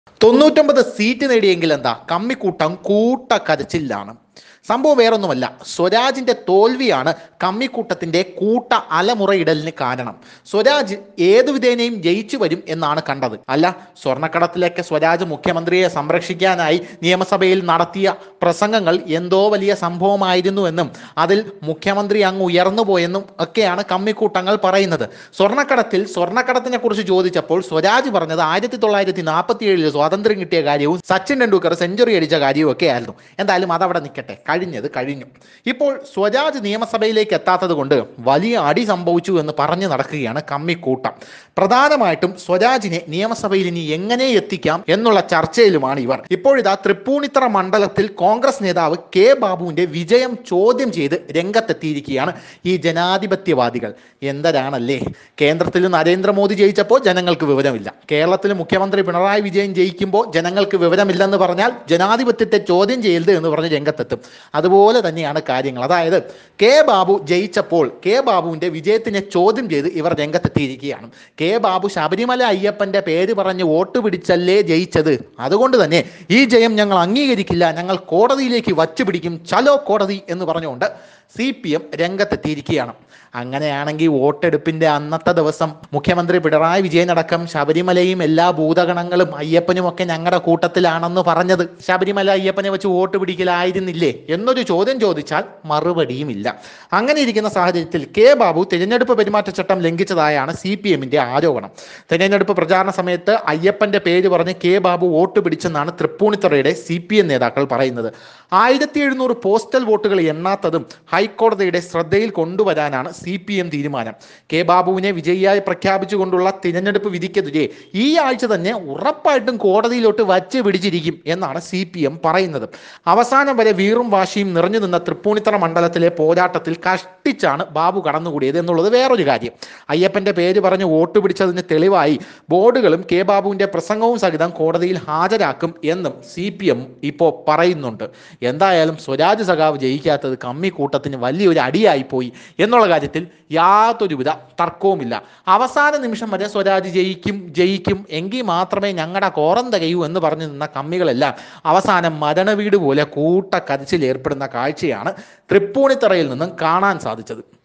തൊണ്ണൂറ്റൊമ്പത് സീറ്റ് നേടിയെങ്കിൽ എന്താ കമ്മിക്കൂട്ടം കൂട്ട കരച്ചിലാണ് സംഭവം വേറൊന്നുമല്ല സ്വരാജിന്റെ തോൽവിയാണ് കമ്മിക്കൂട്ടത്തിന്റെ കൂട്ട അലമുറയിടലിന് കാരണം സ്വരാജ് ഏതു വിധേനയും ജയിച്ചു വരും എന്നാണ് കണ്ടത് അല്ല സ്വർണ്ണക്കടത്തിലേക്ക് സ്വരാജ് മുഖ്യമന്ത്രിയെ സംരക്ഷിക്കാനായി നിയമസഭയിൽ നടത്തിയ പ്രസംഗങ്ങൾ എന്തോ വലിയ സംഭവമായിരുന്നു എന്നും അതിൽ മുഖ്യമന്ത്രി അങ്ങ് ഉയർന്നു പോയെന്നും ഒക്കെയാണ് കമ്മിക്കൂട്ടങ്ങൾ പറയുന്നത് സ്വർണ്ണക്കടത്തിൽ സ്വർണ്ണക്കടത്തിനെ കുറിച്ച് ചോദിച്ചപ്പോൾ സ്വരാജ് പറഞ്ഞത് ആയിരത്തി തൊള്ളായിരത്തി നാൽപ്പത്തി ഏഴിൽ സ്വാതന്ത്ര്യം കിട്ടിയ കാര്യവും സച്ചിൻ ടെണ്ടുൽക്കർ സെഞ്ചുറി അടിച്ച കാര്യവും ഒക്കെ ആയിരുന്നു എന്തായാലും അതവിടെ നിൽക്കട്ടെ കഴിഞ്ഞത് കഴിഞ്ഞു ഇപ്പോൾ സ്വരാജ് നിയമസഭയിലേക്ക് എത്താത്തത് കൊണ്ട് വലിയ അടി സംഭവിച്ചു എന്ന് പറഞ്ഞു നടക്കുകയാണ് കമ്മിക്കൂട്ടം പ്രധാനമായിട്ടും സ്വരാജിനെ നിയമസഭയിൽ ഇനി എങ്ങനെ എത്തിക്കാം എന്നുള്ള ചർച്ചയിലുമാണ് ഇവർ ഇപ്പോഴിതാ തൃപ്പൂണിത്തറ മണ്ഡലത്തിൽ കോൺഗ്രസ് നേതാവ് കെ ബാബുവിന്റെ വിജയം ചോദ്യം ചെയ്ത് രംഗത്തെത്തിയിരിക്കുകയാണ് ഈ ജനാധിപത്യവാദികൾ എന്തരാണല്ലേ കേന്ദ്രത്തിൽ നരേന്ദ്രമോദി ജയിച്ചപ്പോൾ ജനങ്ങൾക്ക് വിവരമില്ല കേരളത്തിൽ മുഖ്യമന്ത്രി പിണറായി വിജയൻ ജയിക്കുമ്പോൾ ജനങ്ങൾക്ക് വിവരമില്ലെന്ന് പറഞ്ഞാൽ ജനാധിപത്യത്തെ ചോദ്യം ചെയ്യരുത് എന്ന് പറഞ്ഞ് രംഗത്തെത്തും അതുപോലെ തന്നെയാണ് കാര്യങ്ങൾ അതായത് കെ ബാബു ജയിച്ചപ്പോൾ കെ ബാബുവിന്റെ വിജയത്തിനെ ചോദ്യം ചെയ്ത് ഇവർ രംഗത്തെത്തിയിരിക്കുകയാണ് കെ ബാബു ശബരിമല അയ്യപ്പന്റെ പേര് പറഞ്ഞ് വോട്ട് പിടിച്ചല്ലേ ജയിച്ചത് അതുകൊണ്ട് തന്നെ ഈ ജയം ഞങ്ങൾ അംഗീകരിക്കില്ല ഞങ്ങൾ കോടതിയിലേക്ക് വച്ചു പിടിക്കും ചലോ കോടതി എന്ന് പറഞ്ഞുകൊണ്ട് സി പി എം രംഗത്തെത്തിയിരിക്കുകയാണ് അങ്ങനെയാണെങ്കിൽ വോട്ടെടുപ്പിന്റെ അന്നത്തെ ദിവസം മുഖ്യമന്ത്രി പിണറായി വിജയൻ അടക്കം ശബരിമലയും എല്ലാ ഭൂതഗണങ്ങളും അയ്യപ്പനും ഒക്കെ ഞങ്ങളുടെ കൂട്ടത്തിലാണെന്ന് പറഞ്ഞത് ശബരിമല അയ്യപ്പനെ വെച്ച് വോട്ട് പിടിക്കലായിരുന്നില്ലേ എന്നൊരു ചോദ്യം ചോദിച്ചാൽ മറുപടിയുമില്ല അങ്ങനെ ഇരിക്കുന്ന സാഹചര്യത്തിൽ കെ ബാബു തിരഞ്ഞെടുപ്പ് പെരുമാറ്റച്ചട്ടം ലംഘിച്ചതായാണ് സി പി എമ്മിന്റെ ആരോപണം തിരഞ്ഞെടുപ്പ് പ്രചാരണ സമയത്ത് അയ്യപ്പന്റെ പേര് പറഞ്ഞ് കെ ബാബു വോട്ട് പിടിച്ചെന്നാണ് തൃപ്പൂണിത്തുറയുടെ സി പി എം നേതാക്കൾ പറയുന്നത് ആയിരത്തി എഴുന്നൂറ് പോസ്റ്റൽ വോട്ടുകൾ എണ്ണാത്തതും ഹൈക്കോടതിയുടെ ശ്രദ്ധയിൽ കൊണ്ടുവരാനാണ് സി പി എം തീരുമാനം കെ ബാബുവിനെ വിജയിയായി പ്രഖ്യാപിച്ചുകൊണ്ടുള്ള തിരഞ്ഞെടുപ്പ് വിധിക്കെതിരെ ഈ ആഴ്ച തന്നെ ഉറപ്പായിട്ടും കോടതിയിലോട്ട് വച്ച് പിടിച്ചിരിക്കും എന്നാണ് സി പി എം പറയുന്നത് അവസാനം വരെ വീറും വാശിയും നിറഞ്ഞു നിന്ന തൃപ്പൂണിത്തറ മണ്ഡലത്തിലെ പോരാട്ടത്തിൽ കഷ്ടിച്ചാണ് ബാബു കടന്നുകൂടിയത് എന്നുള്ളത് വേറൊരു കാര്യം അയ്യപ്പന്റെ പേര് പറഞ്ഞ് വോട്ട് പിടിച്ചതിന് തെളിവായി ബോർഡുകളും കെ ബാബുവിന്റെ പ്രസംഗവും സഹിതം കോടതിയിൽ ഹാജരാക്കും എന്നും സി പി എം ഇപ്പോൾ പറയുന്നുണ്ട് എന്തായാലും സ്വരാജ് സഖാവ് ജയിക്കാത്തത് കമ്മി കൂട്ടത്തിന് വലിയൊരു അടിയായി പോയി എന്നുള്ള കാര്യത്തിൽ യാതൊരുവിധ തർക്കവുമില്ല അവസാന നിമിഷം വരെ സ്വരാജ് ജയിക്കും ജയിക്കും എങ്കിൽ മാത്രമേ ഞങ്ങളുടെ കോറം തികയൂ എന്ന് പറഞ്ഞു നിന്ന കമ്മികളെല്ലാം അവസാനം മരണവീട് പോലെ കൂട്ട കരച്ചിൽ ഏർപ്പെടുന്ന കാഴ്ചയാണ് തൃപ്പൂണിത്തറയിൽ നിന്നും കാണാൻ സാധിച്ചത്